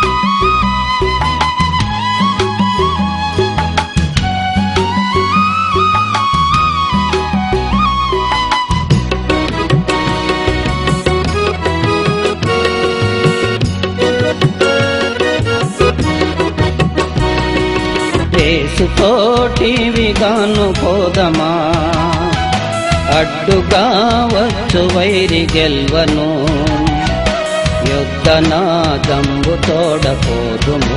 ఏసుతోటి విగాను పోదమా అడ్డుగా వచ్చు వైరి గెల్వను యుద్ధనాదంబు తోడపోదుము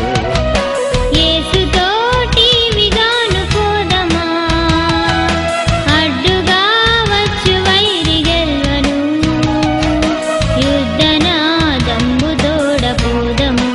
యేసుతోటి విగాను పోదమా అడ్డుగా వచ్చు వైరి గెల్వను యుద్ధనాదంబు తోడపోదము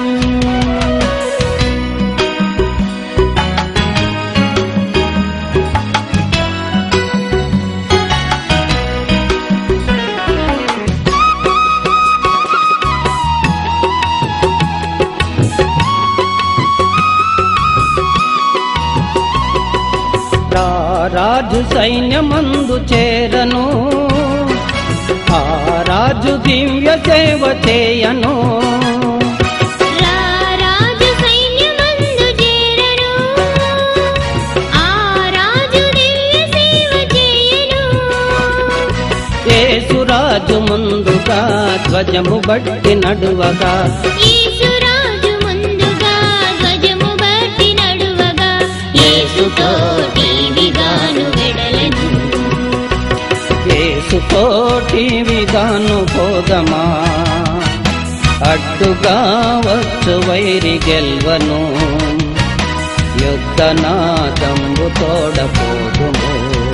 రా రాజు సైన్యమందు చేరను ఆ రాజు దివ్య సేవ చేయను రా రాజు సైన్యమందు చేరను ఆ రాజు దివ్య సేవ చేయను ఏసురాజు ముందుగా ధ్వజము బట్టి నడువగా యేసురాజు ముందుగా ధ్వజము బట్టి నడువగా యేసుతోటి విగాను వెడలను ఏసుతోటి విగాను పోదమా అడ్డుగా వచ్చు వైరి గెల్వను యుద్ధనాదంబు తోడపోదుము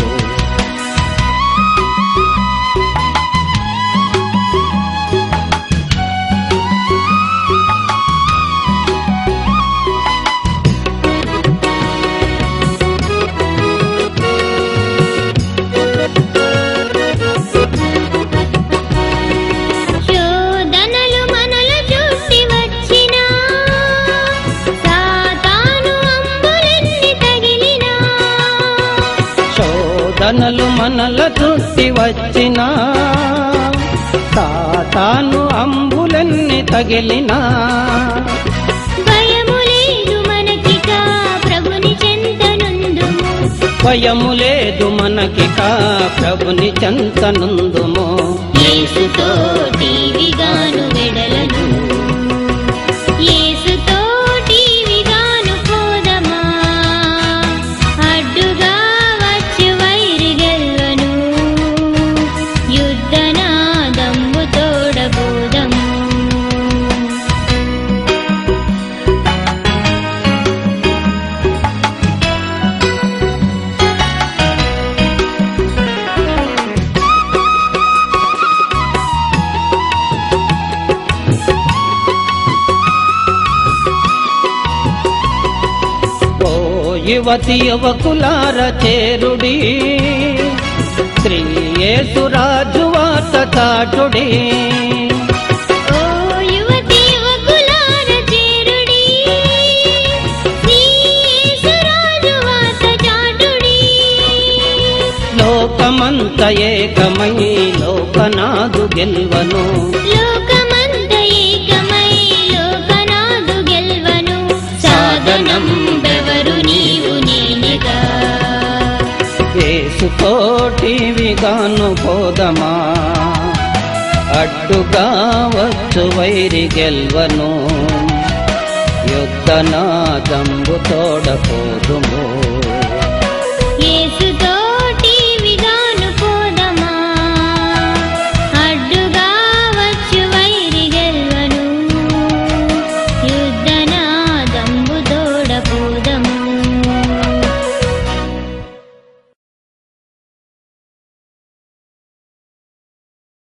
శోధనలు మనల చుట్టి వచ్చినా సాతాను అంబులెన్ని తగిలినా శోధనలు మనల చుట్టి వచ్చిన సాతాను అంబులన్నీ తగిలినా భయము లేదు మనకిక ప్రభుని చెంతనుందుము భయము లేదు మనకిక ప్రభుని చెంతనుందుము యేసుతోటి విగాను వెడలను యేసుతోటి విగాను పోదమా అడ్డుగా వచ్చు వైరి గెల్వను యుద్ధనాదంబు తోడబోదము ఓ యువతి యువకులార చేరుడి శ్రీ యేసురాజు వార్త చాటుడి ఓ యువతి యువకులార చేరుడి శ్రీ యేసురాజు వాత చాటుడి లోకమంత ఏకమై లోకనాదు గెల్వను లోకమంత ఏకమై లోకనాదు గెల్వను సాధనం బెవరు నీవు నేనెగా ఏసుకోటి విగాను పోదమా అడ్డుగా వచ్చు వైరి గెల్వను యుద్ధనాదంబు తోడపోదుము